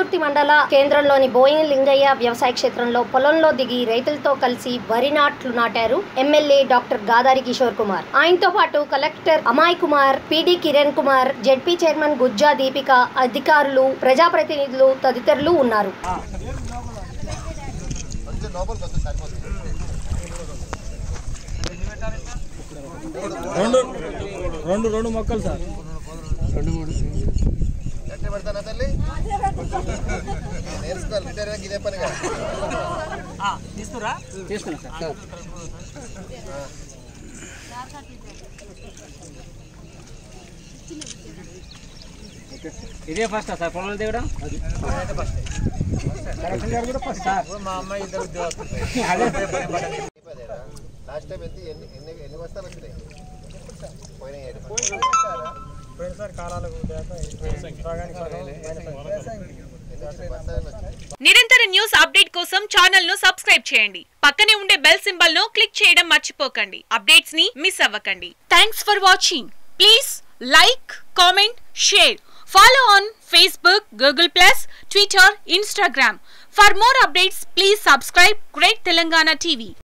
తుంగతుర్తి మండల కేంద్రంలోని బోయిన లింగయ్య వ్యవసాయ క్షేత్రంలో పొలంలో దిగి రైతులతో కలిసి వరి నాట్లు నాటారు ఎమ్మెల్యే డాక్టర్ గాదారి కిషోర్ కుమార్ ఆయనతో పాటు collector Amoy Kumar PD Kiran Kumar ZP chairman Gujja Deepika అధికారులు ప్రజాప్రతినిధులు తదితరులు ఉన్నారు రెండు రెండు రెండు మొక్కలు సార్ ఎట్లా పెడతానా తల్లి నేర్చుకోవాలి రిటైర్ అయ్యాక ఇదే పనిగా తీసుకున్నా సార్ ఇదే ఫస్ట్ సార్ పొలం దిగడం మా అమ్మాయి ఇద్దరు ఉద్యోగస్తులు లాస్ట్ టైం ఎంత ఎన్ని ఎన్ని ఎన్ని బస్తాలు వచ్చినాయి పోయిన ఏడు ఎన్ని బస్తాలు వచ్చినాయి నిరంతర న్యూస్ అప్డేట్ కోసం ఛానల్ ను సబ్స్క్రైబ్ చేయండి పక్కనే ఉండే బెల్ సింబల్ ను క్లిక్ చేయడం మర్చిపోకండి అప్డేట్స్ ని మిస్ అవ్వకండి thanks for watching please like comment share follow on Facebook Google plus Twitter Instagram for more updates please subscribe great Telangana TV